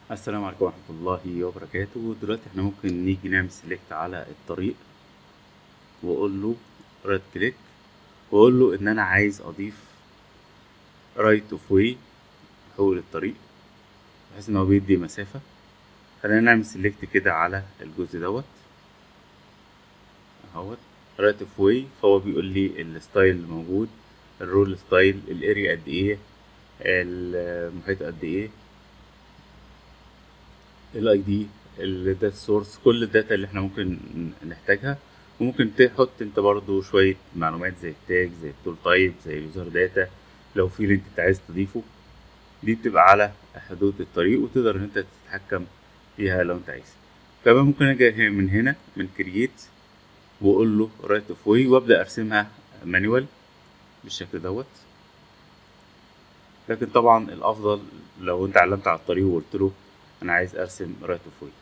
السلام عليكم ورحمة الله وبركاته دلوقتي احنا ممكن نيجي نعمل سيلكت على الطريق واقول له رايت كليك واقول له ان انا عايز اضيف رايت اوف واي حول الطريق بحيث ان هو بيدي مسافة خلينا نعمل سيلكت كده على الجزء دوت اهوت رايت اوف واي فهو بيقول لي الستايل اللي موجود الرول ستايل الاريا قد ايه المحيط قد ايه الاي دي الداتا سورس كل الداتا اللي احنا ممكن نحتاجها وممكن تحط انت برضو شوية معلومات زي التاج زي التول تايب زي اليوزر داتا لو في لينك انت عايز تضيفه دي بتبقى على حدود الطريق وتقدر ان انت تتحكم فيها لو انت عايز كمان ممكن اجي من هنا من كرييت واقول له رايت اوف واي وابدا ارسمها مانيوال بالشكل دوت لكن طبعا الافضل لو انت علمت على الطريق وقلت له انا عايز ارسم رايت اوف واي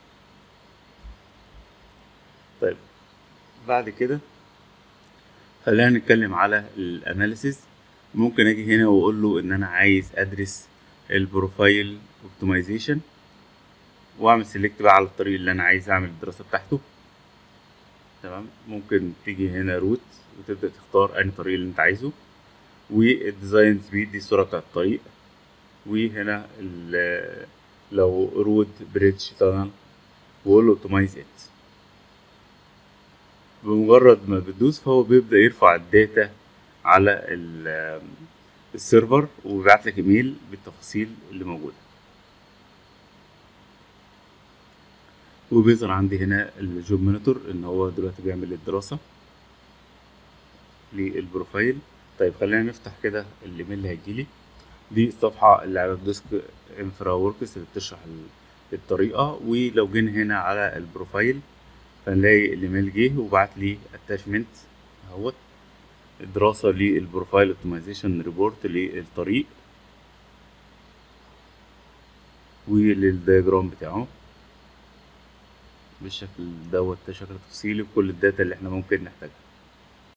طيب بعد كده خلينا نتكلم على الاناليسيز ممكن اجي هنا واقول له ان انا عايز ادرس البروفايل اوبتمايزيشن واعمل سيلكت بقى على الطريق اللي انا عايز اعمل الدراسه بتاعته تمام ممكن تيجي هنا روت وتبدا تختار انهي طريق اللي انت عايزه والديزاين سبيد دي الصوره بتاعت الطريق وهنا لو رود بريدج تانل وقول له اوبتمايز ات بمجرد ما بتدوس فهو بيبدا يرفع الداتا على السيرفر وبيبعت لك ايميل بالتفاصيل اللي موجوده وبيظهر عندي هنا الجوب مونيتور ان هو دلوقتي بيعمل الدراسه للبروفايل طيب خلينا نفتح كده الايميل اللي هيجيلي دي الصفحه اللي على الديسك انفرا وركس اللي بتشرح الطريقه ولو جينا هنا على البروفايل فنلاقي الايميل جه وبعت لي اتاشمنت اهوت دراسه للبروفايل اوبتمايزيشن ريبورت للطريق وللدياجرام بتاعه بالشكل دوت شكل تفصيلي بكل الداتا اللي احنا ممكن نحتاجها